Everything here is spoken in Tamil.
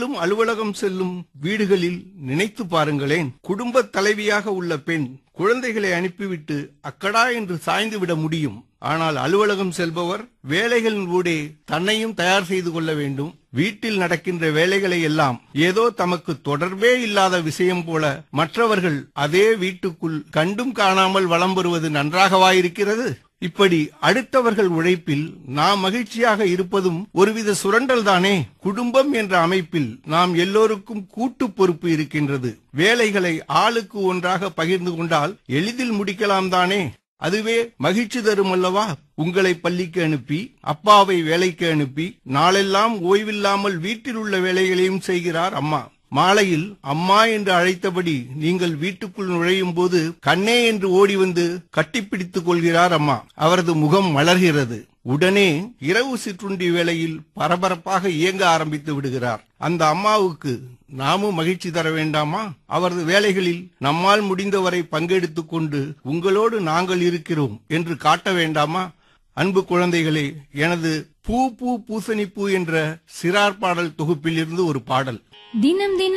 நீங்களும் அலுவலகம் செல்லும் வீடுகளில் நினைத்து பாருங்களேன் குடும்ப தலைவியாக உள்ள பெண் குழந்தைகளை அனுப்பிவிட்டு அக்கடா என்று சாய்ந்து விட முடியும் ஆனால் அலுவலகம் செல்பவர் வேலைகளின் ஊடே தன்னையும் தயார் செய்து கொள்ள வேண்டும் வீட்டில் நடக்கின்ற வேலைகளை எல்லாம் ஏதோ தமக்கு தொடர்பே இல்லாத விஷயம் போல மற்றவர்கள் அதே வீட்டுக்குள் கண்டும் காணாமல் வலம் வருவது நன்றாகவாயிருக்கிறது இப்படி அடுத்தவர்கள் உழைப்பில் நாம் மகிழ்ச்சியாக இருப்பதும் ஒருவித சுரண்டல் தானே குடும்பம் என்ற அமைப்பில் நாம் எல்லோருக்கும் கூட்டு பொறுப்பு இருக்கின்றது வேலைகளை ஆளுக்கு ஒன்றாக பகிர்ந்து கொண்டால் எளிதில் முடிக்கலாம் தானே அதுவே மகிழ்ச்சி தரும் அல்லவா உங்களை பள்ளிக்கு அனுப்பி அப்பாவை வேலைக்கு அனுப்பி நாளெல்லாம் ஓய்வில்லாமல் வீட்டில் உள்ள வேலைகளையும் செய்கிறார் அம்மா மாலையில் அம்மா என்று அழைத்தபடி நீங்கள் வீட்டுக்குள் நுழையும் போது கண்ணே என்று ஓடி வந்து கட்டிப்பிடித்துக் கொள்கிறார் அம்மா அவரது முகம் மலர்கிறது உடனே இரவு சிற்றுண்டி வேளையில் பரபரப்பாக இயங்க ஆரம்பித்து விடுகிறார் அந்த அம்மாவுக்கு நாமும் மகிழ்ச்சி தர வேண்டாமா அவரது வேலைகளில் நம்மால் முடிந்தவரை பங்கெடுத்துக் கொண்டு உங்களோடு நாங்கள் இருக்கிறோம் என்று காட்ட வேண்டாமா அன்பு குழந்தைகளே எனது பூ பூ பூசணி பூ என்ற சிறார் பாடல் தொகுப்பில் இருந்து ஒரு பாடல் தினம் தினம்